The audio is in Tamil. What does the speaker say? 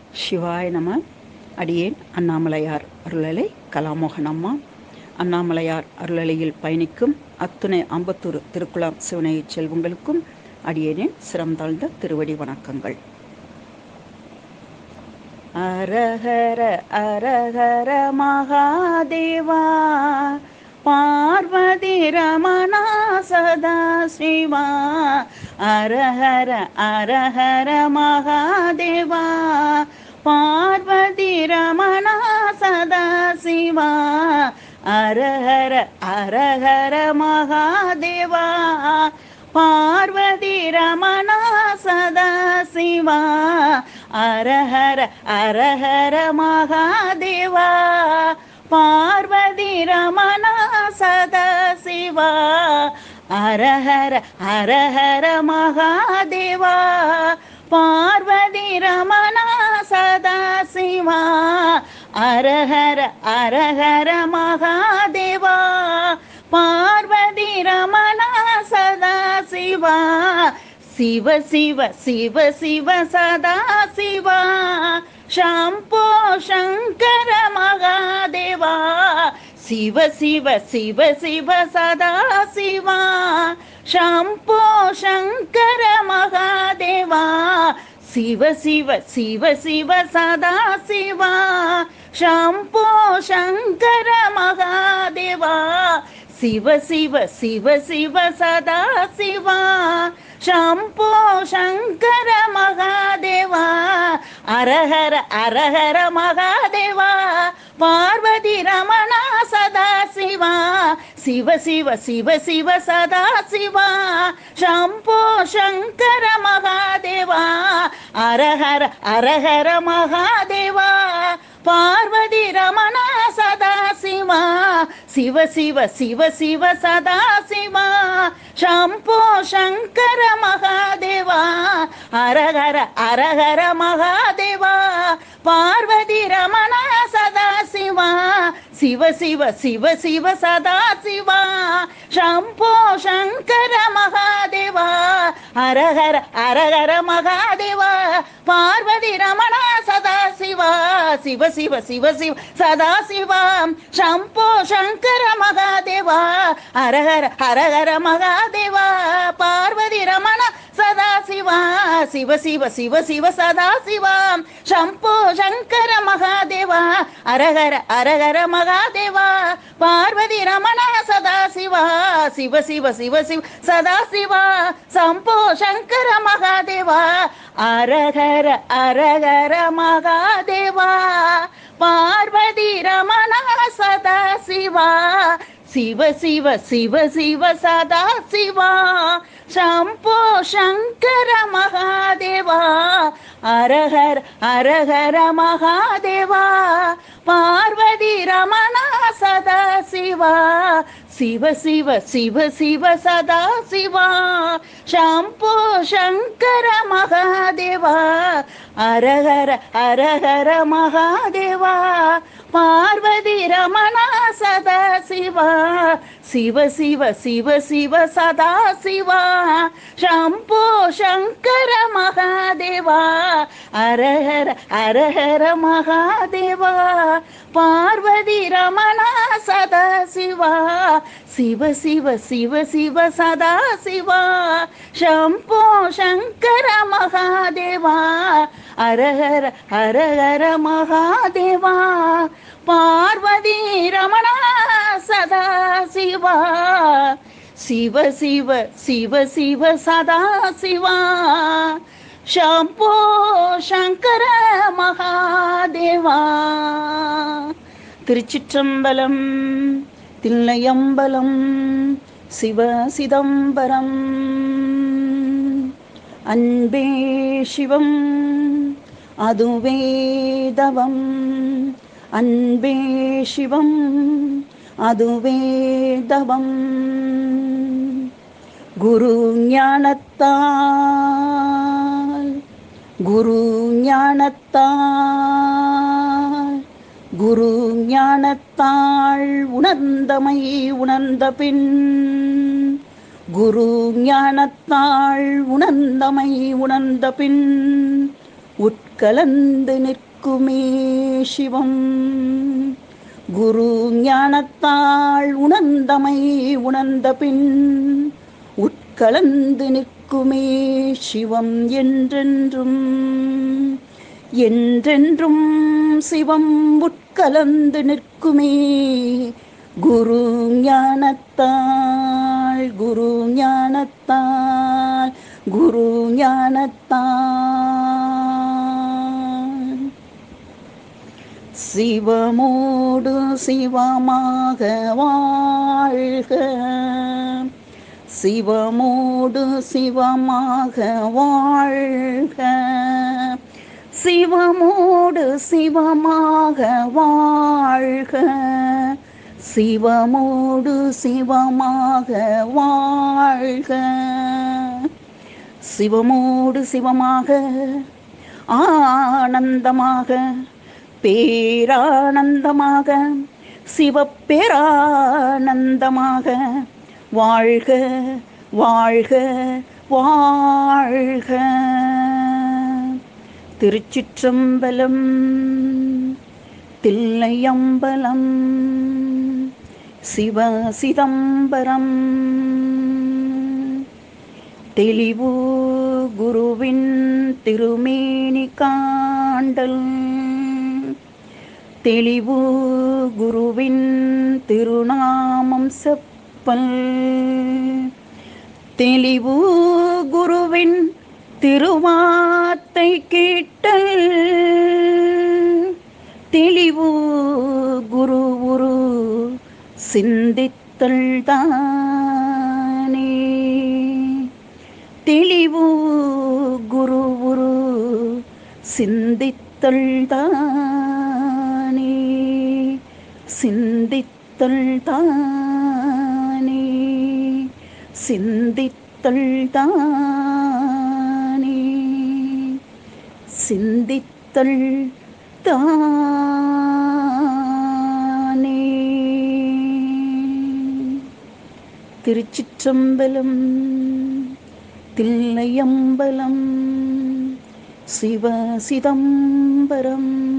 சிவாய நம அடியேன் அண்ணாமலையார் அருளலை கலாமோகன் அம்மா அண்ணாமலையார் அருளலையில் பயணிக்கும் அத்துணை அம்பத்தூர் திருக்குளம் சிவனை செல்வங்களுக்கும் அடியேனின் சிரம் தாழ்ந்த திருவடி வணக்கங்கள் அரஹர அரஹர மகாதேவா பார்வதி ரமணா சதா சிவா அரஹர அரஹர மகாதேவா பார்வதி ரமணா சதா சிவா அரஹர அரஹர மகாதேவா பார்வதி ரமணா சதா சிவா அரஹர அரஹர மகாதேவா பார்வதி ரமணா சதா சிவா அரஹர அரஹர மகாதேவா பார்வதி ரமணா சதா சிவா அரஹர அரஹர மகாதேவா பார்வதி ரமணா சதா சிவா சிவ சிவ சிவ சிவ சதா சிவா ஷம்போ சங்கர மகாதேவா சிவ சிவ சிவ சிவ சதா சிவா ஷம்போ சங்கர மகாதேவா சிவ சிவ சிவ சிவ சதா சிவா ஷம்போ சங்கர மகாதேவா சிவ சிவ சிவ சிவ சதா சிவா ஷம்போ சங்கர மகாதேவா அரஹர அரஹர மகாதேவா பார்வதி ரமணா சதா சிவா சிவ சிவ சிவ சிவ சதா சிவா ஷம்போ சங்கர மகாதேவா அரஹர அரஹர மகாதேவா பார்வதி ரமணா சதா சிவா சிவ சிவ சிவ சிவ சதா சிவா ஷம்போ சங்கர மகாதேவா அரஹர அரஹர மகாதேவா பார்வதி ரமணா சதா சிவா சிவ சிவ சிவ சிவ சதா சிவா ஷம்போ சங்கர மகாதேவா அரஹர அரஹர மகாதேவா பார்வதி ரமணா சதா சிவா சிவ சிவ சிவ சிவ சதா சிவா ஷம்போ சங்கர மகாதேவா அரஹர அரஹர மகாதேவா பார்வதி ரமணா சதா சிவா சிவ சிவ சிவ சிவ சதா சிவா ஷம்போ சங்கர மகாதேவா அரஹர அரஹர மகாதேவா பார்வதி ரமணா சதா சிவா சிவ சிவ சிவ சிவ சதா சிவா சம்போ சங்கர மகாதேவா அரஹர அரஹர மகாதேவா பார்வதி ரமணா சதா சிவா சிவ சிவ சிவ சிவ சதா சிவா ஷம்போ சங்கர மகாதேவா அரஹர அரஹர மகாதேவா பார்வதி ரமணா சதா சிவா சிவ சிவ சிவ சிவ சதா சிவா ஷம்போ சங்கர மகாதேவா அரஹர அரஹர மகாதேவா பார்வதி ரமணா சதா சிவா சிவ சிவ சிவ சிவ சதா சிவா ஷம்போ சங்கர மகாதேவா அரஹர அரஹர மகாதேவா பார்வதி ரமணா சதா சிவா சிவ சிவ சிவ சிவ சதா சிவா ஷம்போ சங்கர மகாதேவா அரஹர அரஹர மகாதேவா பார்வதி ரமணா சதா சிவா சிவ சிவ சிவ சிவ சதா சிவா ஷம்போ சங்கர மகாதேவா திருச்சிற்றம்பலம் தில்லையம்பலம் சிவ சிதம்பரம் அன்பே சிவம் அதுவே தவம் அன்பே சிவம் அதுவே தவம் குரு ஞானத்தால் குரு ஞானத்தால் குரு ஞானத்தாள் உணர்ந்தமை உணர்ந்த பின் குரு ஞானத்தாள் உணர்ந்தமை உணர்ந்த பின் உட்கலந்து நிற்குமே சிவம் குரு ஞானத்தாள் உணர்ந்தமை உணர்ந்த பின் உட்கலந்து நிற்குமே சிவம் என்றென்றும் என்றென்றும் சிவம் உட்கலந்து நிற்குமே குரு ஞானத்தாள் குரு ஞானத்தாள் குரு ஞானத்தாள் சிவமோடு சிவமாக வாழ்க சிவமோடு சிவமாக வாழ்க சிவமோடு சிவமாக வாழ்க சிவமோடு சிவமாக வாழ்க சிவமோடு சிவமாக ஆனந்தமாக பேரானந்தமாக சிவப்பேரானந்தமாக வாழ்க வாழ்க வாழ்க திருச்சிற்றம்பலம் தில்லையம்பலம் சிவ சிதம்பரம் தெளிவு குருவின் திருமேனி காண்டல் தெளிவு குருவின் திருநாமம் செப்பல் தெளிவு குருவின் திருவாத்தை கேட்டல் தெளிவு குரு குரு சிந்தித்தல் தானே தெளிவு குரு குரு சிந்தித்தல் தானே சிந்தித்தல் தானே சிந்தித்தல் தானே சிந்தித்தல் தானே திருச்சிற்றம்பலம் தில்லையம்பலம் சிவ சிதம்பரம்